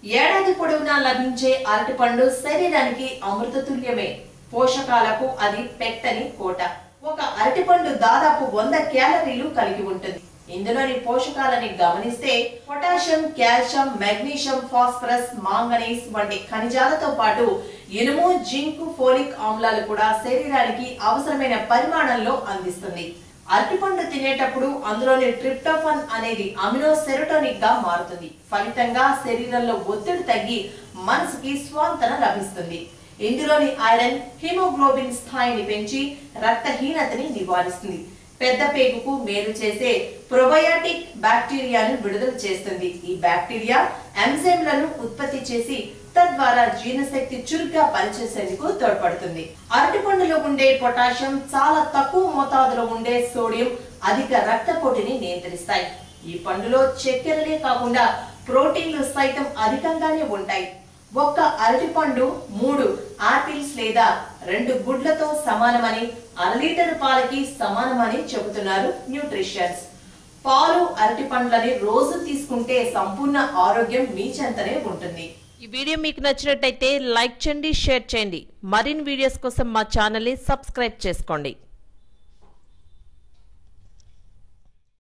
ఏడాది పొడవునా లభించే అరటిపండు శరీరానికి అమృతతుల్యమే పోషకాలకు అది పెట్టని కోట ఒక అరటిపండు దాదాపు వంద క్యాలరీలు కలిగి ఉంటుంది ఇందులోని పోషకాలని గమనిస్తే potassium calcium magnesium phosphorus manganese వంటి ఖనిజాలతో పాటు ఇనుము జింక్ ఫోలిక్ ఆమ్లాలు కూడా శరీరానికి అవసరమైన పరిమాణంలో అందిస్తుంది అరటిపండు తినేటప్పుడు అందులోని ట్రిప్టోఫాన్ అనేది అమినో సెరోటోనిక్ గా మారుతుంది ఫలితంగా శరీరంలో ఒత్తిడి తగ్గి మనసుకి స్వాంతన లభిస్తుంది ఇందులోని ఐరన్ హిమోగ్లోబిన్ స్థాయిని పెంచి రక్తహీనతని నివారిస్తుంది పెద్ద పేగుకు మేలు చేసే ప్రొబయాటిక్ బ్యాక్టీరియాను విడుదల చేస్తుంది ఈ బ్యాక్టీరియా ఎంజైమ్లను ఉత్పత్తి చేసి తద్వారా జీర్ణశక్తి చురుగ్గా పనిచేసేందుకు తోడ్పడుతుంది అరటిపండులో ఉండే పొటాషియం చాలా తక్కువ మోతాదులో ఉండే సోడియం అధిక రక్తపోటుని నియంత్రిస్తాయి ఈ పండులో చక్కెరలే కాకుండా ప్రోటీన్లు సైతం అధికంగానే ఉంటాయి ఒక్క అరటిపండు మూడు ఆపిల్స్ లేదా రెండు గుడ్లతో సమానమని అర లీటర్ పాలకి సమానమని చెబుతున్నారు న్యూట్రిషన్స్ పాలు అరటి పండ్లని రోజు తీసుకుంటే సంపూర్ణ ఆరోగ్యం మీ చెంతనే ఉంటుంది ఈ వీడియో మీకు నచ్చినట్టయితే లైక్ చేయండి షేర్ చేయండి మరిన్ని వీడియోస్ కోసం మా ఛానల్ని సబ్స్క్రైబ్ చేసుకోండి